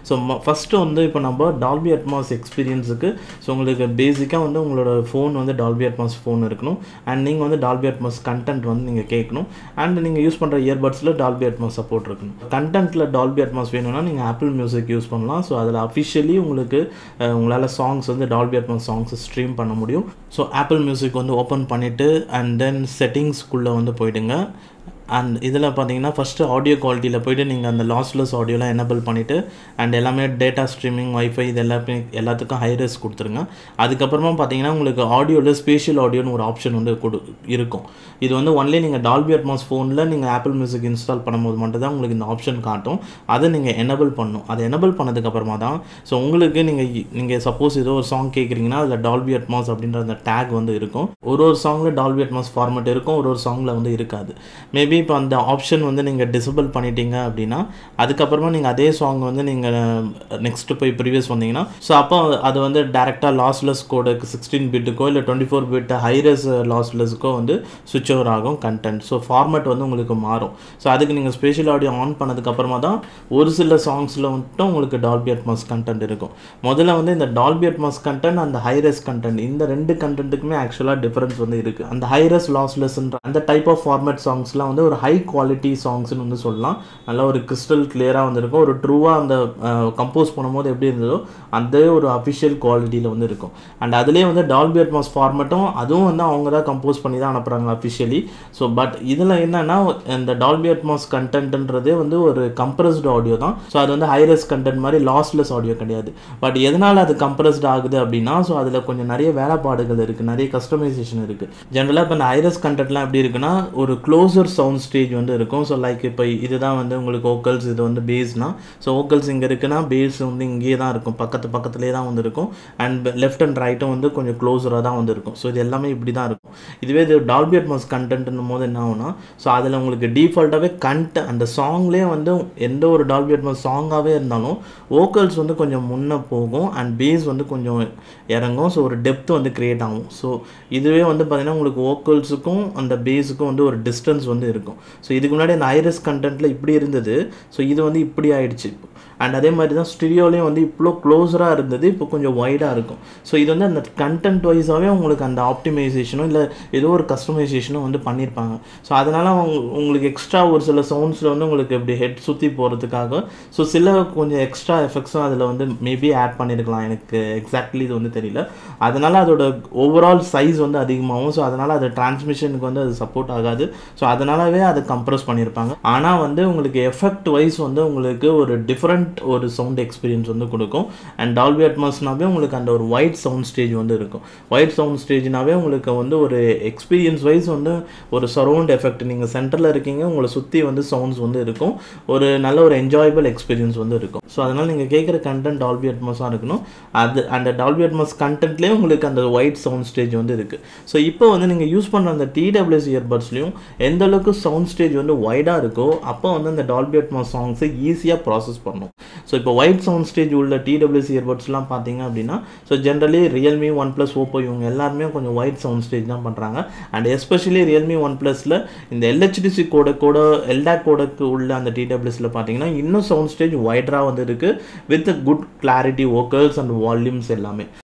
so first வந்து இப்போ நம்ம டால்பி அட்மாஸ் எக்ஸ்பீரியன்ஸுக்கு ஸோ உங்களுக்கு பேசிக்காக வந்து உங்களோட ஃபோன் வந்து டால்பி அட்மாஸ் ஃபோன் இருக்கணும் அண்ட் நீங்கள் வந்து டால்பி அட்மாஸ் கண்டென்ட் வந்து நீங்கள் கேட்கணும் அண்ட் நீங்கள் யூஸ் பண்ணுற இயர்பட்ஸில் டால்பி அட்மாஸ் சப்போர்ட் இருக்கணும் கண்டென்ட்டில் டால்பி அட்மாஸ் வேணும்னா நீங்கள் ஆப்பிள் மியூசிக் யூஸ் பண்ணலாம் ஸோ அதில் அஃபிஷியலி உங்களுக்கு அஹ், உங்களால் சாங்ஸ் வந்து டால்பி அட்மாஸ் சாங்ஸ் ஸ்ட்ரீம் பண்ண முடியும் ஸோ ஆப்பிள் மியூசிக் வந்து ஓப்பன் பண்ணிவிட்டு அண்ட் தென் செட்டிங்ஸ்குள்ளே வந்து போயிடுங்க அண்ட் இதில் பார்த்தீங்கன்னா ஃபஸ்ட்டு ஆடியோ குவாலிட்டியில் போயிட்டு நீங்கள் அந்த லாஸ்லெஸ் ஆடியோலாம் எனபிள் பண்ணிவிட்டு அண்ட் எல்லாமே டேட்டா ஸ்ட்ரீமிங் வைஃபை இது எல்லாமே எல்லாத்துக்கும் ஹைரஸ் கொடுத்துருங்க அதுக்கப்புறமா பார்த்தீங்கன்னா உங்களுக்கு ஆடியோவில் ஸ்பேஷியல் ஆடியோன்னு ஒரு ஆப்ஷன் வந்து கொடு இருக்கும் இது வந்து ஒன்லி நீங்கள் டால்பி அட்மாஸ் ஃபோனில் நீங்கள் ஆப்பிள் மியூசிக் இன்ஸ்டால் பண்ணும்போது மட்டும் தான் உங்களுக்கு இந்த ஆப்ஷன் காட்டும் அதை நீங்கள் எனபிள் பண்ணணும் அதை எனபிள் பண்ணதுக்கப்புறமா தான் ஸோ உங்களுக்கு நீங்கள் நீங்கள் சப்போஸ் ஏதோ ஒரு சாங் கேட்குறீங்கன்னா அதில் டால்பி அட்மாஸ் அப்படின்ற அந்த டேக் வந்து இருக்கும் ஒரு ஒரு சாங்கில் டால்பி அட்மாஸ் ஃபார்மேட் இருக்கும் ஒரு ஒரு சாங்கில் வந்து இருக்காது மேபி இப்போ அந்த ஆப்ஷன் வந்து நீங்கள் டிசபிள் பண்ணிட்டீங்க அப்படின்னா அதுக்கப்புறமா நீங்கள் அதே சாங் வந்து நீங்கள் நெக்ஸ்ட் போய் ப்ரீவியஸ் வந்தீங்கன்னா ஸோ அப்போ அது வந்து டேரெக்டாக லாஸ்லெஸ் கோடுக்கு சிக்ஸ்டீன் பிட்டுக்கோ இல்லை டுவெண்ட்டி ஃபோர் பிட் ஹைரஸ் லாஸ்லெஸ்க்கோ வந்து சுவிட்ச் ஓவர் ஆகும் கண்டென்ட் ஸோ ஃபார்மேட் வந்து உங்களுக்கு மாறும் ஸோ அதுக்கு நீங்கள் ஸ்பெஷல் ஆடியோ ஆன் பண்ணதுக்கப்புறமா தான் ஒரு சில சாங்ஸில் மட்டும் உங்களுக்கு டால்பி அட்மாஸ் கண்டென்ட் இருக்கும் முதல்ல வந்து இந்த டால்பி அட்மாஸ் கண்டென்ட் அந்த ஹைரஸ் கண்டென்ட் இந்த ரெண்டு கண்டென்ட்டுக்குமே ஆக்சுவலாக டிஃபரன்ஸ் வந்து இருக்குது அந்த ஹைரஸ் லாஸ்லெஸ்ன்ற அந்த டைப் ஆஃப் ஃபார்மேட் சாங்ஸ்லாம் வந்து ஒரு ஹை குவாலிட்டி சாங்ஸ்னு வந்து சொல்லலாம் நல்ல ஒரு கிறிஸ்டல் கிளியராக வந்திருக்கும் ஒரு ட்ரூவாக அந்த கம்போஸ் பண்ணும்போது எப்படி இருந்ததோ அதே ஒரு அஃபிஷியல் குவாலிட்டியில் வந்து இருக்கும் அண்ட் அதுலேயே வந்து டால்பி அட்மாஸ் ஃபார்மேட்டும் அதுவும் வந்து அவங்க தான் கம்போஸ் பண்ணி தான் அனுப்புகிறாங்க அஃபிஷியலி ஸோ பட் இதில் என்னன்னா இந்த டால்பி அட்மாஸ் கண்டென்ட்ன்றதே வந்து ஒரு கம்ப்ரஸ்டு ஆடியோ தான் ஸோ அது வந்து ஹைரஸ் கண்டென்ட் மாதிரி லாஸ்லெஸ் ஆடியோ கிடையாது பட் எதனால் அது கம்ப்ரஸ்டு ஆகுது அப்படின்னா ஸோ அதில் கொஞ்சம் நிறைய வேலைப்பாடுகள் இருக்குது நிறைய கஸ்டமைசேஷன் இருக்குது ஜென்ரலாக இப்போ இந்த ஹைரஸ் கண்டென்ட்லாம் எப்படி இருக்குன்னா ஒரு க்ளோசர் சவுண்ட் ஸ்டேஜ் வந்து இருக்கும் ஸோ லைக் இப்போ இதுதான் வந்து உங்களுக்கு ஓக்கல்ஸ் இது வந்து பேஸ்னா ஸோ ஓக்கல்ஸ் இங்கே இருக்குன்னா பேஸ் வந்து இங்கேயே தான் இருக்கும் பக்கத்து பக்கத்துலேயே தான் வந்து இருக்கும் அண்ட் லெஃப்ட் அண்ட் ரைட்டும் வந்து கொஞ்சம் க்ளோஸராக தான் வந்து இருக்கும் ஸோ இது எல்லாமே இப்படி தான் இருக்கும் இதுவே இது டால்பி அட்மாஸ் கண்டென்ட்னும் போது என்ன ஆகும்னா ஸோ அதில் உங்களுக்கு டிஃபால்ட்டாகவே கண்ட் அந்த சாங்லேயே வந்து எந்த ஒரு டால்பி அட்மாஸ் சாங்காகவே இருந்தாலும் ஓக்கல்ஸ் வந்து கொஞ்சம் முன்னே போகும் அண்ட் பேஸ் வந்து கொஞ்சம் இறங்கும் ஸோ ஒரு டெப்த் வந்து க்ரியேட் ஆகும் ஸோ இதுவே வந்து பார்த்தீங்கன்னா உங்களுக்கு ஓக்கல்ஸுக்கும் அந்த பேஸுக்கும் வந்து ஒரு டிஸ்டன்ஸ் வந்து இருக்கும் ஸோ இதுக்கு முன்னாடி அந்த ஐரஸ் கண்டென்ட்டில் இப்படி இருந்தது ஸோ இது வந்து இப்படி ஆயிடுச்சு இப்போ அண்ட் அதே மாதிரி தான் ஸ்டுடியோலேயும் வந்து இவ்வளோ க்ளோஸராக இருந்தது இப்போ கொஞ்சம் வைடாக இருக்கும் ஸோ இது வந்து அந்த கண்டென்ட் வைஸாகவே உங்களுக்கு அந்த ஆப்டிமைசேஷனும் இல்லை ஏதோ ஒரு கஸ்டமைசேஷனும் வந்து பண்ணியிருப்பாங்க ஸோ அதனால் உங்களுக்கு எக்ஸ்ட்ரா ஒரு சில சவுண்ட்ஸில் வந்து உங்களுக்கு இப்படி ஹெட் சுற்றி போகிறதுக்காக ஸோ சில கொஞ்சம் எக்ஸ்ட்ரா எஃபெக்ட்ஸும் அதில் வந்து மேபி ஆட் பண்ணியிருக்கலாம் எனக்கு எக்ஸாக்ட்லி இது வந்து தெரியல அதனால் அதோட ஓவரால் சைஸ் வந்து அதிகமாகும் ஸோ அதனால் அது டிரான்ஸ்மிஷனுக்கு வந்து அது சப்போர்ட் ஆகாது ஸோ அதனாலவே அதை கம்ப்ரஸ் பண்ணியிருப்பாங்க ஆனால் வந்து உங்களுக்கு எஃபெக்ட் வைஸ் வந்து உங்களுக்கு ஒரு டிஃப்ரெண்ட் ஒரு சவுண்ட் எக்ஸ்பீரியன்ஸ் வந்து கொடுக்கும் அண்ட் டால்பி அட்மாஸ்னாவே உங்களுக்கு அந்த ஒரு ஒயிட் சவுண்ட் ஸ்டேஜ் வந்து இருக்கும் ஒயிட் சவுண்ட் ஸ்டேஜ்னாவே உங்களுக்கு வந்து ஒரு எக்ஸ்பீரியன்ஸ் வைஸ் வந்து ஒரு சரௌண்ட் எஃபெக்ட் நீங்கள் சென்டரில் இருக்கீங்க உங்களை சுற்றி வந்து சவுண்ட்ஸ் வந்து இருக்கும் ஒரு நல்ல ஒரு என்ஜாயபிள் எக்ஸ்பீரியன்ஸ் வந்து இருக்கும் ஸோ அதனால் நீங்கள் கேட்குற கண்டென்ட் டால்பி அட்மாஸாக இருக்கணும் அது அந்த டால்பி அட்மாஸ் கண்டென்ட்லேயே உங்களுக்கு அந்த ஒயிட் சவுண்ட் ஸ்டேஜ் வந்து இருக்குது ஸோ இப்போ வந்து நீங்கள் யூஸ் பண்ணுற அந்த டிடபிள்யூஎஸ் இயர்பட்ஸ்லையும் எந்த அளவுக்கு சவுண்ட் ஸ்டேஜ் வந்து வைடாக இருக்கோ அப்போ வந்து அந்த டால்பி அட்மாஸ் சாங்ஸை ஈஸியாக ப்ராசஸ் பண்ணும் ஸோ இப்போ ஒயிட் சவுண்ட் ஸ்டேஜ் உள்ள டிடபிள்யூஎஸ் இயர்பட்ஸ்லாம் பார்த்தீங்க அப்படின்னா so generally Realme OnePlus Oppo இவங்க எல்லாருமே கொஞ்சம் ஒயிட் சவுண்ட் ஸ்டேஜ் தான் பண்ணுறாங்க அண்ட் எஸ்பெஷலி ரியல்மி ஒன் ப்ளஸில் இந்த எல்ஹெச்டிசி கோட கூட எல்டாக் கோடக்கு உள்ள அந்த டிடபிள்யூஸில் பார்த்தீங்கன்னா இன்னும் சவுண்ட் ஸ்டேஜ் ஒய்டராக வந்து இருக்குது with good clarity vocals and volumes எல்லாமே